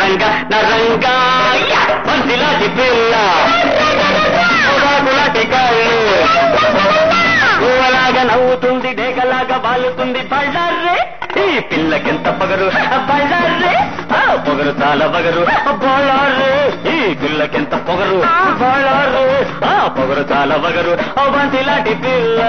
నరంగ నరంగ పంచిలాంటి పిల్ల పొగాకులాంటి కళ్ళు ఊవలాగా నవ్వుతుంది డేకలాగా బాలుతుంది బళ్ళారే ఈ పిల్లకెంత పొగరు బళ్ళారే ఆ పొగరు చాలా పొగరు బోళారు ఈ పిల్లకెంత పొగరు బోళారు ఆ పొగరు చాలా పొగరు బంతిలాంటి పిల్ల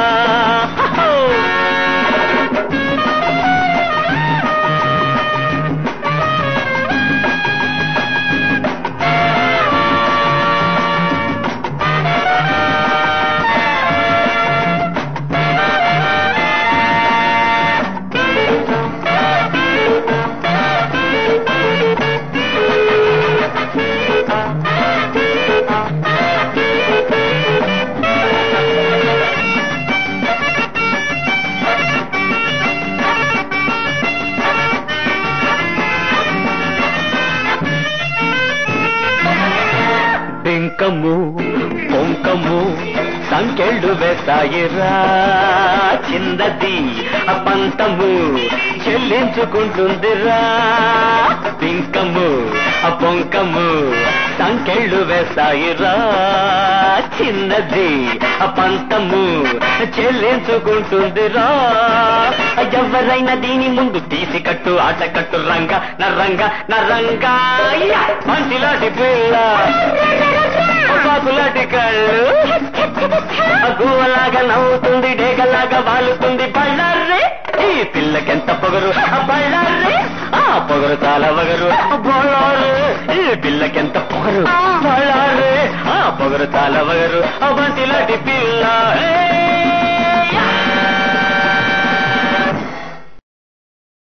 బింకము పొంకము సంకెళ్ళు వేసాయిరా చిన్నది ఆ పంతము చెల్లించుకుంటుందిరా బింకము ఆ పొంకము సంకెళ్ళు వేసాయిరా చిన్నది ఆ పంతము చెల్లించుకుంటుందిరా ఎవరైనా దీని ముందు తీసి కట్టు ఆట కట్టు రంగ నరంగ నరంగా మంచిలాంటి పిల్ల పాకులాంటి కళ్ళు గువ్వలాగా నవ్వుతుంది డేగలాగా వాలుతుంది బళ్ళారే ఈ పిల్లకెంత పొగరు బళ్ళారే ఆ పొగరు చాలా పొగరు బళ్ళారు ఈ పిల్లకెంత పొగరు బళ్ళారే ఆ పొగరు చాలా పొగరు బంతిలాంటి పిల్ల ఏ